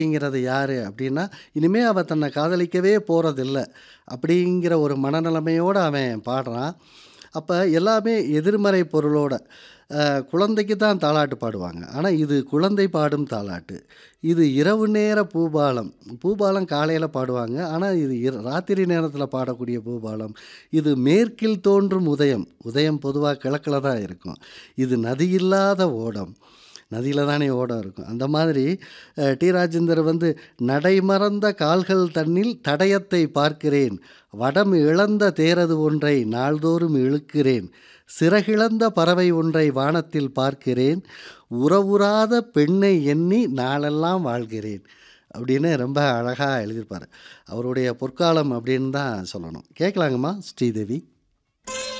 அப்படிங்கிறது யாரு அப்படின்னா, இனிமே அவ தன்னை காதலிக்கவே போறதில்ல. அப்படிங்கிற ஒரு மனநிலைமையோட அவன் பாடுறான். அப்ப எல்லாமே எதிர்மறை பொருளோட. அ குழந்தைக்கு தான் தாலாட்டு பாடுவாங்க. ஆனா இது குழந்தை பாடும் தாலாட்டு. இது இரவு நேர பூபாலம். பூபாலம் காலையில பாடுவாங்க. ஆனா இது இர ராத்திரி நேரத்தில பாடக்கூடிய பூபாலம். இது மேற்கில் தோன்றும் உதயம். உதயம் பொதுவா கிழக்குல தான் இருக்கும். இது நதியில்லாத ஓடம். நதியில தானே ஓடம் இருக்கும். அந்த மாதிரி அ டி. ராஜேந்தர் வந்து "நடைமறந்த கால்கள் தன்னில் தடயத்தை பார்க்கிறேன். வடம் இழந்த தேரது ஒன்றை நாள்தோறும் இழுக்கிறேன். சிறகிழந்த பறவை ஒன்றை வானத்தில் பார்க்கிறேன். உறவுறாத பெண்ணை எண்ணி நாளெல்லாம் வாழ்கிறேன்." அப்படின்னு ரொம்ப அழகா எழுதியிருப்பாரு. அவருடைய பொற்காலம் அப்படின்னு தான் சொல்லணும். கேட்கலாங்கம்மா ஸ்ரீதேவி?